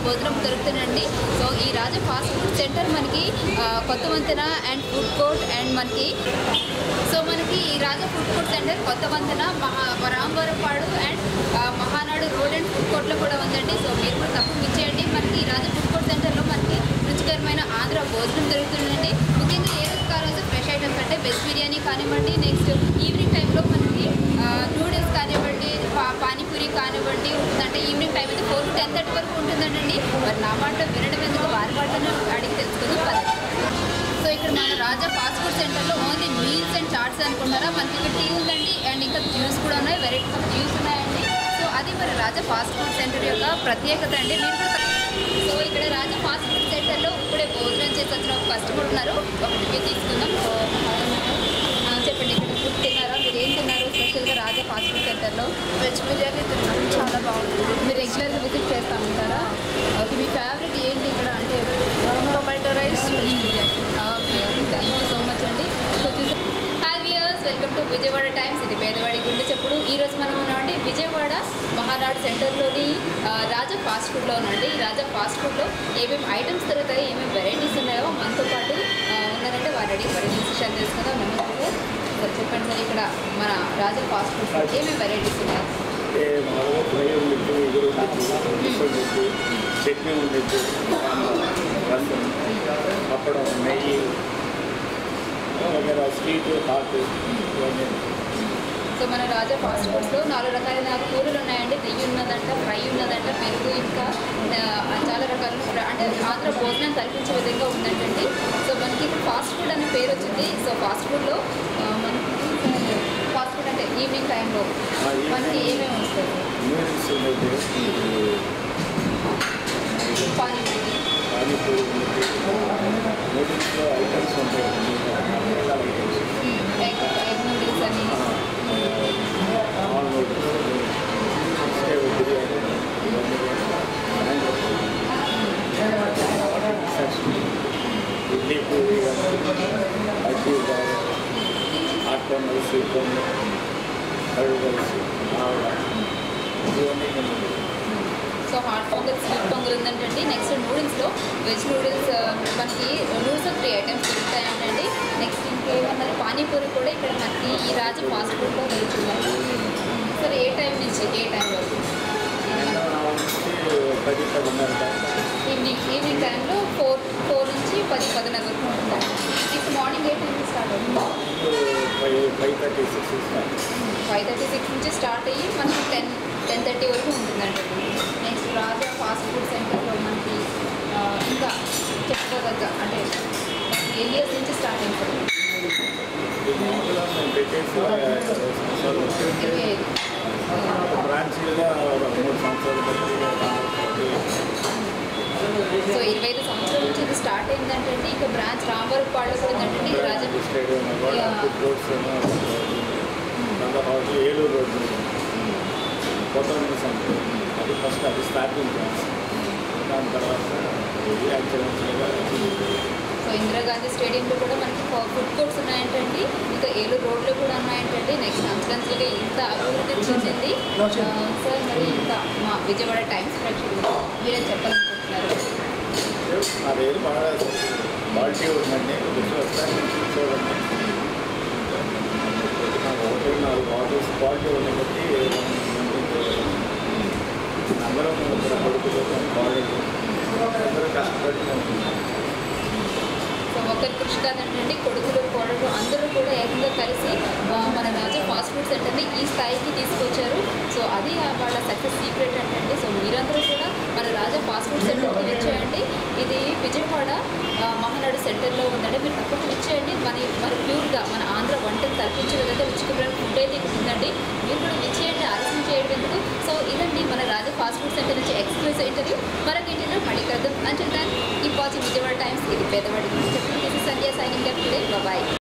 భోజనం దొరుకుతుందండి సో ఈ రాజా ఫాస్ట్ ఫుడ్ సెంటర్ మనకి ఆ, కొత్త వంతెన అండ్ ఫుడ్ కోర్ట్ అండ్ మనకి సో మనకి ఈ రాజా ఫుడ్ కోర్ట్ సెంటర్ కొత్త వంతెన మహా రామవరపాడు అండ్ ఆ, మహానాడు రోడ్ అండ్ ఫుడ్ కోర్ట్లో కూడా ఉందండి సో మీరు కూడా తప్పకుండా ఇచ్చేయండి మనకి ఈ రాజా ఫుడ్ కోర్ట్ సెంటర్లో మనకి రుచికరమైన ఆంధ్ర భోజనం దొరుకుతుందండి ముఖ్యంగా ఏ రోజు ఆ రోజు ఫ్రెష్ ఐటమ్స్ అంటే వెజ్ బిర్యానీ కానివ్వండి నెక్స్ట్ ఈవినింగ్ టైంలో మనకి నూడిల్స్ కానివ్వండి పా- పానీపూరి కానివ్వండి ఉంటుందంటే ఈవినింగ్ టైం అయితే ఫోర్ టు టెన్ థర్టీ వరకు ఉంటుందండి మరి నా మాటలో వినడం ఎందుకు వారి మాటను అడిగి తెలుసుకుందాం పదండి. సో ఇక్కడ మన రాజా ఫాస్ట్ ఫుడ్ సెంటర్లో ఓన్లీ మీల్స్ అండ్ చాట్స్ అనుకుంటారా మనకి ఇక్కడ టీ ఉందండి అండ్ ఇంకా జ్యూస్ కూడా ఉన్నాయి వెరైటీస్ ఆఫ్ జ్యూస్ ఉన్నాయండి సో అది మరి రాజా ఫాస్ట్ ఫుడ్ సెంటర్ యొక్క ప్రత్యేకత అండి మీరు కూడా సో ఇక్కడ రాజా ఫాస్ట్ ఫుడ్ సెంటర్లో ఇప్పుడే భోజనం చేసి వచ్చిన ఒక కస్టమర్ ఉన్నారు ఒక రివ్యూ తీసుకుందాం సో ఆ, చెప్పండి ఇక్కడ ఫుడ్ తిన్నారా మీరు ఏం తిన్నారు స్పెషల్గా రాజా ఫాస్ట్ ఫుడ్ సెంటర్లో వెజ్ బిర్యానీ తిన్నాను చాలా బాగుంది మీరు రెగ్యులర్గా విజిట్ చేస్తూ ఉంటారా ఓకే మీ ఫేవరెట్ ఏంటి ఇక్కడ అంటే tomato rice veg biryani okay thank you so much అండి సో చూసా hi viewers welcome to Vijayawada times ఇది పేదవాడి గుండె చెప్పుడు ఈ రోజు మనం ఉన్నామండి విజయవాడ మహానాడు సెంటర్లోని ఆ, రాజా ఫాస్ట్ ఫుడ్లో ఉందండి ఈ రాజా ఫాస్ట్ ఫుడ్లో ఏమేమి ఐటమ్స్ దొరుకుతాయి ఏమేమి వెరైటీస్ ఉన్నాయో మనతో పాటు ఆ, ఉన్నారంటే వారు రెడీ మరి డిసిషన్ తెలుసుకుందాం నమస్తే సార్ చెప్పండి సార్ ఇక్కడ మన రాజా ఫాస్ట్ ఫుడ్లో ఏమేమి వెరైటీస్ ఉన్నాయి అంటే మామూలుగా ఫ్రై ఉండొచ్చు ఎగురు ఉండొచ్చు డిష్ ఉండొచ్చు చట్నీ ఉండొచ్చు రసం అప్పడం నెయ్యి వగేరా స్వీట్ హాట్ ఇవన్నీ సో మన రాజా ఫాస్ట్ ఫుడ్లో నాలుగు రకాలైన కూరలు ఉన్నాయండి నెయ్యి ఉన్నదంట ఫ్రై ఉన్నదంట పెరుగు ఇంకా ఆ, చాలా రకాల ఫ్ర- అంటే ఆంధ్ర భోజనం కల్పించే విధంగా ఉందంటండి సో మనకి ఇక్కడ ఫాస్ట్ ఫుడ్ అనే పేరు వచ్చింది సో ఫాస్ట్ ఫుడ్లో మనకి ఫాస్ట్ ఫుడ్ అంటే ఈవినింగ్ టైంలో ఆ, evening. మనకి ఏమేమి వస్తుంది నూడిల్స్ ఉండొచ్చు పానీపూరి పానీపూరి ఉండొచ్చు నూడిల్స్లో ఐటమ్స్ ఉంటాయి అన్ని రకాల ఐటమ్స్ ఎగ్ ఎగ్ నూడిల్స్ అని ఆల్ నూడిల్స్ బిర్యానీ ఇడ్లీ పూరి అడ్డీ హాట్ పొంగల్ స్వీట్ పొంగల్ కరుడు కలిసి ఆవిడ ఇవన్నీ కొన్ని so hot pongal sweet pongal ఉందంటండి నెక్స్ట్ నూడిల్స్లో వెజ్ నూడిల్స్ మనకి నూడిల్స్ త్రీ ఐటమ్స్ దొరుకుతాయంటండి నెక్స్ట్ ఇంకేమన్నారు పానీపూరి కూడా ఇక్కడ మనకి ఈ రాజు ఫాస్ట్ ఫుడ్లో దొరుకుతున్నాయి సరే ఏ టైం నుంచి ఏ టైం వరకు పది పదిన్నర దాకా ఈవినింగ్ ఈవినింగ్ టైంలో ఫోర్ ఫోర్ నుంచి పది పదిన్నర వరకు ఉంటుంది నెక్స్ట్ మార్నింగ్ ఏ టైం స్టార్ట్ అవుతుంది ఫైవ్ ఫైవ్ థర్టీ సిక్స్ ఇస్తాను ఫైవ్ థర్టీ సిక్స్ నుంచి స్టార్ట్ అయ్యి మనకి టెన్ టెన్ థర్టీ వరకు ఉంటుందండి నెక్స్ట్ రాజా ఫాస్ట్ ఫుడ్ సెంటర్లో మనకి ఆ, ఇంకా చెప్పుకోదగ్గ అంటే ఏరియాస్ నుంచి స్టార్ట్ అవుతుంది మామూలుగా మేము పెట్టేసి ఇరవై సంవత్సరాలు ఇరవై ఐదు బ్రాంచీలుగా మూడు సంవత్సరాలు బట్టి సో ఇరవై ఐదు సంవత్సరాల నుంచి ఇది స్టార్ట్ అయిందంటే ఇంకా బ్రాంచ్ రాంబర్పాడు కూడా ఉందంటే ఈ రాజా స్టేడియం కూడా ఫుడ్ రోడ్స్ దాంతో పాటు ఏలూరు రోడ్డు కొత్త సంస్థ అది ఫస్ట్ అది స్టార్టింగ్ బ్రాంచ్ దాని తర్వాత ఇది యాక్చువల్గా సో ఇందిరాగాంధీ స్టేడియంలో కూడా మనకి ఫుడ్ కోర్ట్స్ ఉన్నాయంటండి ఇంకా ఏలూరు రోడ్లు కూడా ఉన్నాయంటండి నెక్స్ట్ అంచెలంచెలుగా ఇంత అభివృద్ధి చెందింది ఆ, సార్ మరి ఇంకా మా విజయవాడ టైమ్స్ ప్రచురణ మీరేం చెప్పాలనుకుంటున్నారు నా పేరు బాగా క్వాలిటీ ఉందండి రుచి వస్తాను చూడండి నాకు ఒకటి నాలుగు బాటిల్స్ క్వాలిటీ ఉన్నాయి బట్టి అందరం ఇక్కడ కొడుకులు క్వాలిటీ అందరూ కష్టపడి ఉంటున్నాం సో ఒకరి కృషి కాదంటే కొడుకులు కోడలు అందరూ కూడా ఏకంగా కలిసి ఆ, మన రాజా ఫాస్ట్ ఫుడ్ సెంటర్ని ఈ స్థాయికి తీసుకొచ్చారు సో అది ఆ వాళ్ళ సక్సెస్ సీక్రెట్ అంటే సో మీరందరూ కూడా మన రాజా ఫాస్ట్ ఫుడ్ సెంటర్కి వచ్చేయండి ఇది విజయవాడ ఆ, మహానాడు సెంటర్లో ఉందండి మీరు తప్పకుండా వచ్చేయండి మన మన ప్యూర్గా మన ఆంధ్ర వంటలు కల్పించే విధంగా రుచికరమైన ఫుడ్ అయితే ఇక్కడ ఉందండి మీరు కూడా విచ్చేయండి ఆలస్యం చేయడం ఎందుకు సో ఇదండి మన రాజా ఫాస్ట్ ఫుడ్ సెంటర్ నుంచి ఎక్స్క్లూజివ్ ఇంటర్వ్యూ మరొక ఇంటర్వ్యూ మళ్ళీ కలుద్దాం అంటే దాన్ని ఈ వాచింగ్ విజయవాడ టైమ్స్ ఇది పేదవాడి గురించి చెప్పండి this is Sandhya signing today bye